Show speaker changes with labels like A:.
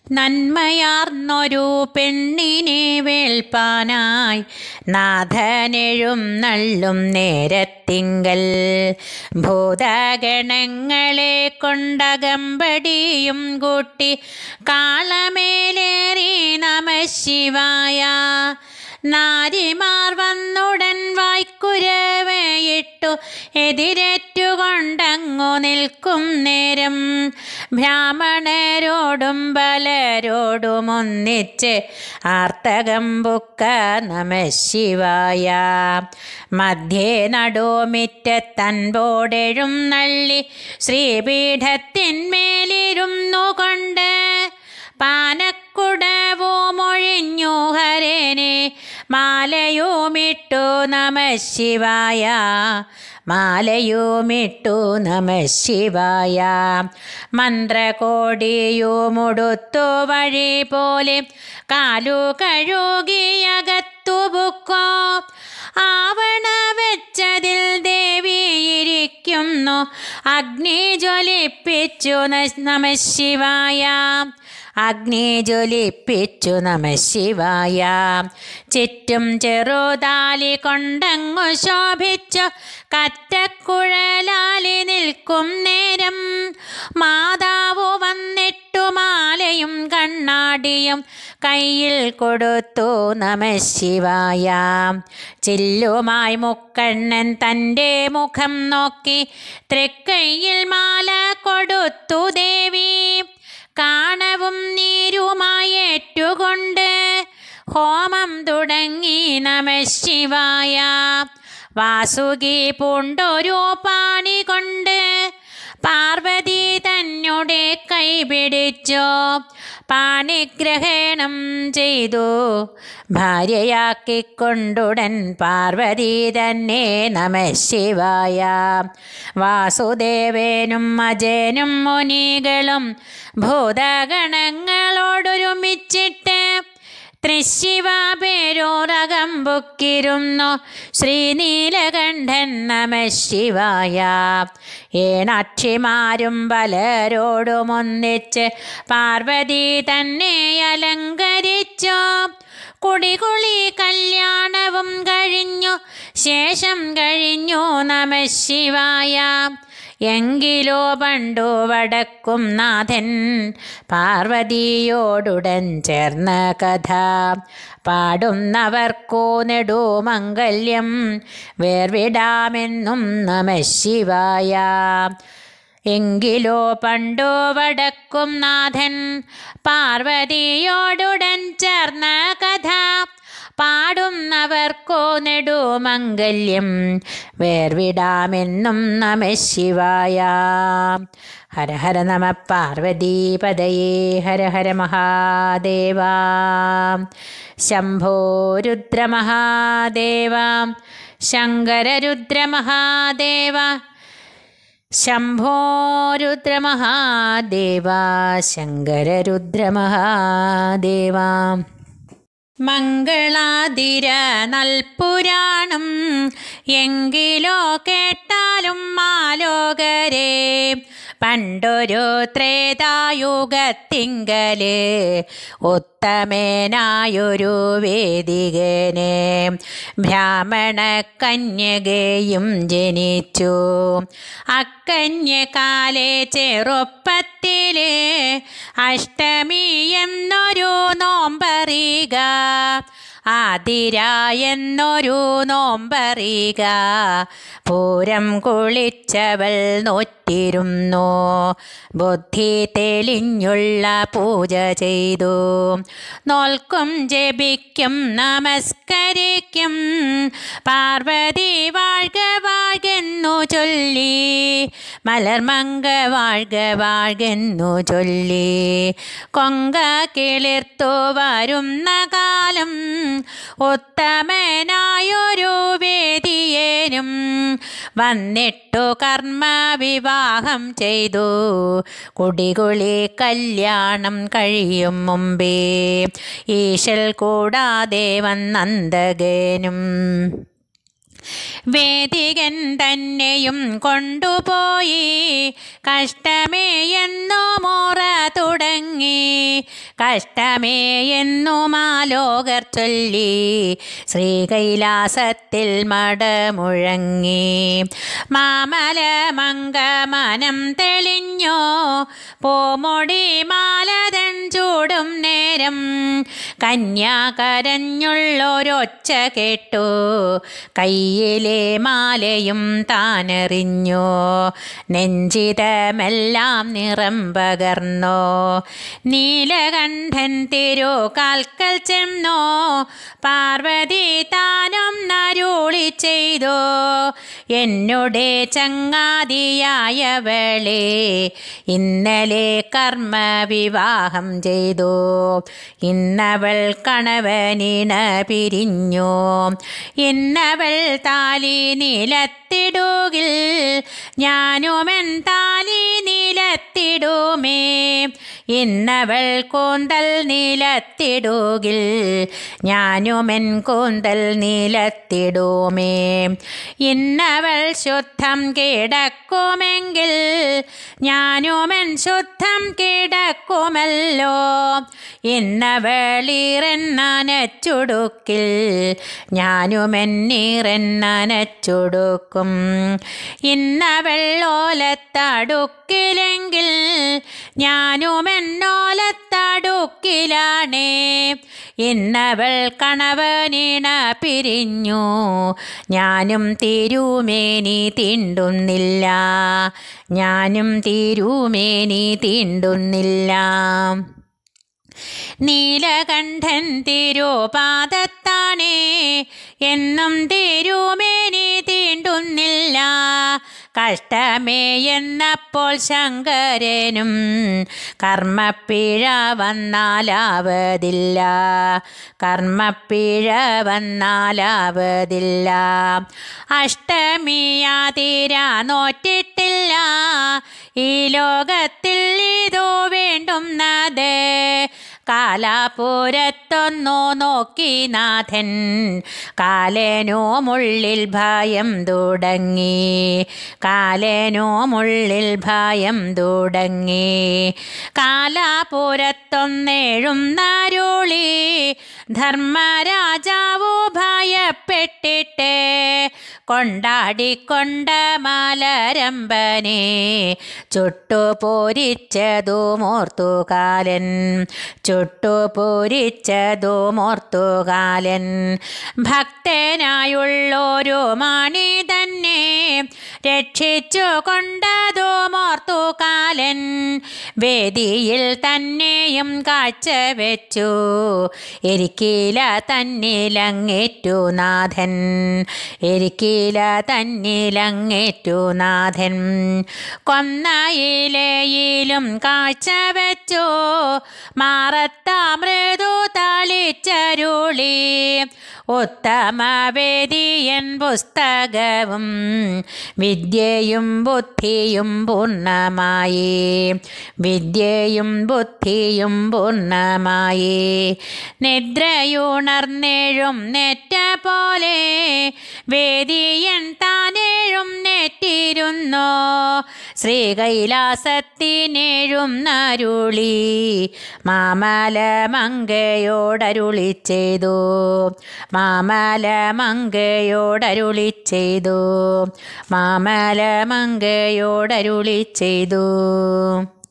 A: നന്മയാർന്നൊരു പെണ്ണിനെ വേൾപ്പാനായി നാഥനെഴും നള്ളും നേരത്തിങ്കൽ ഭൂതഗണങ്ങളെ കൊണ്ടകമ്പടിയും കൂട്ടി കാളമേലേറി നമ ശിവായ നാരിമാർ വന്നുടൻ വായ്ക്കുരവയിട്ടു എതിരേറ്റുകൊണ്ടങ്ങു നിൽക്കും നേരം ബ്രാഹ്മണരോടും ബലരോടും ഒന്നിച്ച് ആർത്തകം ബുക്ക നമ ശിവായ മധ്യേ നടുമിറ്റത്തൻപോടെഴും നള്ളി ശ്രീപീഠത്തിന്മേലിരുന്നു കൊണ്ട് പാനക്കുടവുമൊഴിഞ്ഞു ഹരനെ മാലയുമിട്ടു നമ ശിവായ മാലയുമിട്ടു നമ ശിവായ മന്ത്രകോടിയുമുടുത്തു വഴി പോലെ കാലു കഴുകിയകത്തു ബുക്കോ ആവണ വെച്ചതിൽ ദേവിയിരിക്കുന്നു അഗ്നി ജ്വലിപ്പിച്ചു നമ ശിവായ അഗ്നി ജ്വലിപ്പിച്ചു നമ ശിവായ ചുറ്റും ചെറുതാലി കൊണ്ടങ്ങു ശോഭിച്ചു കറ്റക്കുഴലാലി നിൽക്കും നേരം മാതാവ് വന്നിട്ടു മാലയും കണ്ണാടിയും കയ്യിൽ കൊടുത്തു നമ ശിവായ ചില്ലുമായി മുക്കണ്ണൻ തൻ്റെ മുഖം നോക്കി തൃക്കൈയിൽ മാല കൊടുത്തു ദേവി കാണവും നീരുമായേറ്റുകൊണ്ട് ഹോമം തുടങ്ങി നമ ശിവായ വാസുകി പൂണ്ടൊരു പാണി കൊണ്ട് പാർവതി തന്നെ കൈപിടിച്ചു പാണിഗ്രഹണം ചെയ്തു ഭാര്യയാക്കിക്കൊണ്ടുടൻ പാർവതി തന്നെ നമ ശിവായ വാസുദേവനും അജനും മുനികളും ഭൂതഗണങ്ങളോടൊരുമിച്ചിട്ട് തൃശിവ പേരോറകം പൊക്കിരുന്നു ശ്രീനീലകണ്ഠൻ നമ ശിവായ ഏണാക്ഷിമാരും പലരോടും ഒന്നിച്ച് പാർവതി തന്നെ അലങ്കരിച്ചു കുടികുളി കല്യാണവും കഴിഞ്ഞു ശേഷം കഴിഞ്ഞു നമ ശിവായ എങ്കിലോ പണ്ടു വടക്കും നാഥൻ പാർവതിയോടുടൻ ചേർന്ന കഥ പാടുന്നവർക്കോ നെടുമംഗല്യം വേർവിടാമെന്നും നമ ശിവായ എങ്കിലോ പണ്ടു വടക്കും നാഥൻ പാർവതിയോടുടൻ ചേർന്ന കഥ പാടുന്നവർക്കോ നെടുമംഗല്യം വേർവിടാമെന്നും നമ ശിവായ ഹര ഹര നമ പാർവതീപതയേ ഹര ഹര മഹാദേവ ശംഭോ രുദ്രമഹാദേവ ശങ്കരരുദ്രമഹാദേവ ശംഭോ രുദ്രമഹാദേവ ശങ്കരരുദ്രമഹാദേവ മംഗളാതിര നൽപുരാണം എങ്കിലോ കേട്ടാലും മാലോകരെ പണ്ടൊരു ത്രേതായുഗത്തിങ്കല് ഉത്തമേനായൊരു വേദികനെ ബ്രാഹ്മണ കന്യകയും ജനിച്ചു അക്കന്യകാലെ ചെറുപ്പത്തില് അഷ്ടമി എന്നൊരു നോമ്പറിയുക ആതിര എന്നൊരു നോമ്പറിയുക പൂരം കുളിച്ചവൾ നോറ്റിരുന്നു ബുദ്ധി തെളിഞ്ഞുള്ള പൂജ ചെയ്തു നോൽക്കും ജപിക്കും നമസ്കരിക്കും പാർവതി വാഴ്ക വാഴ്കെന്നു ചൊല്ലി മലർമങ്ക വാഴ്ക വാഴ്കെന്നു ചൊല്ലി കൊങ്ക കിളിർത്തു വരുന്ന കാലം ഉത്തമനായൊരു വേദിയേനും വന്നിട്ടു കർമ്മ വിവാഹം ചെയ്തു കുടികുളി കല്യാണം കഴിയും മുമ്പേ ഈശൽ കൂടാതെ വന്നന്തകനും വേദികൻ തന്നെയും കൊണ്ടുപോയി കഷ്ടമേ എന്നു മോറ തുടങ്ങി കഷ്ടമേ എന്നു മാലോകർ ചൊല്ലി ശ്രീകൈലാസത്തിൽ മടമുഴങ്ങി മാമല മംഗമനം തെളിഞ്ഞോ പോമൊടി മാലതൻ ചൂടും നേരം കന്യാകരഞ്ഞുള്ളൊരൊച്ച കേട്ടു കയ്യിലെ മാലയും താനെറിഞ്ഞു നെഞ്ചിതമെല്ലാം നിറം പകർന്നോ നീലകണ്ഠൻ തിരുകാൽക്കൽ ചെന്നോ പാർവതി താനും നരുളി ചെയ്തോ എന്നുടെ ചങ്ങാതിയായവളെ ഇന്നലെ കർമ്മ വിവാഹം ചെയ്തു ഇന്നവൾ കണവനിണ പിരിഞ്ഞു ഇന്നവൾ താലി നിലത്തിടുകിൽ ഞാനുമെൻ താലി നിലത്തിടുമേ ഇന്നവൾ കൂന്തൽ നിലത്തിടുകിൽ ഞാനുമെൻ കൂന്തൽ നിലത്തിടുമേ ഇന്നവൾ ശുദ്ധം കിടക്കുമെങ്കിൽ ഞാനുമെൻ ശുദ്ധം കിടക്കുമല്ലോ ഇന്നവളീറെന്നനച്ചുടുക്കിൽ ഞാനുമെന്നീറെന്നനച്ചുടുക്കും ഇന്നവൾ ഓലത്തടുക്കിലെങ്കിൽ ഞാനുമെന്നോലത്തടുക്കിലാണേ ഇന്നവൾ കണവനിണ പിരിഞ്ഞു ഞാനും തിരുമേനി തീണ്ടുന്നില്ല ഞാനും തിരുമേനി തീണ്ടുന്നില്ല നീലകണ്ഠൻ തിരുപാദത്താണേ എന്നും തിരുമേനി തീണ്ടുന്നില്ല കഷ്ടമേ എന്നപ്പോൾ ശങ്കരനും കർമ്മപ്പിഴ വന്നാലാവതില്ല കർമ്മപ്പിഴ വന്നാലാവതില്ല അഷ്ടമിയാതിര നോറ്റിട്ടില്ല ഈ ലോകത്തിൽ ഇതോ വേണ്ടുന്നത് കാലാപുരത്തൊന്നു നോക്കി നാഥൻ കാലനോ മുള്ളിൽ ഭയം തുടങ്ങി കാലനോ മുള്ളിൽ ഭയം തുടങ്ങി കാലാപുരത്തൊന്നേഴും നരുളി ധർമ്മരാജാവു ഭയപ്പെട്ടിട്ട് കൊണ്ടാടിക്കൊണ്ട മലരമ്പനെ ചുട്ടുപോരിച്ചതുമോർത്തുകാലൻ ചുട്ടുപോരിച്ചതുമോർത്തുകാലൻ ഭക്തനായുള്ളൊരു മണി തന്നെ രക്ഷിച്ചു കൊണ്ടതുമോർത്തുകാലൻ വേദിയിൽ തന്നെയും കാഴ്ച വെച്ചു എരിക്കീല തന്നിലങ്ങേറ്റു നാഥൻ എരിക്കീല തന്നിലങ്ങേറ്റു നാഥൻ കൊന്നയിലയിലും കാഴ്ച വെച്ചു മാറത്താമൃദു തളിച്ചരുളി ഉത്തമവേദിയൻ പുസ്തകവും വിദ്യയും ബുദ്ധിയും പൂർണ്ണമായി വിദ്യയും ബുദ്ധിയും പൂർണ്ണമായി നിദ്രയുണർന്നേഴും നെറ്റ പോലെ വേദിയൻ താനേഴും നെറ്റിരുന്നോ ശ്രീകൈലാസത്തിനേഴും നരുളി മാമല മങ്കയോടരുളി ചെയ്തു മാമല മങ്കയോടരുളി ചെയ്തു മാമല മങ്കയോടരുളി ചെയ്തു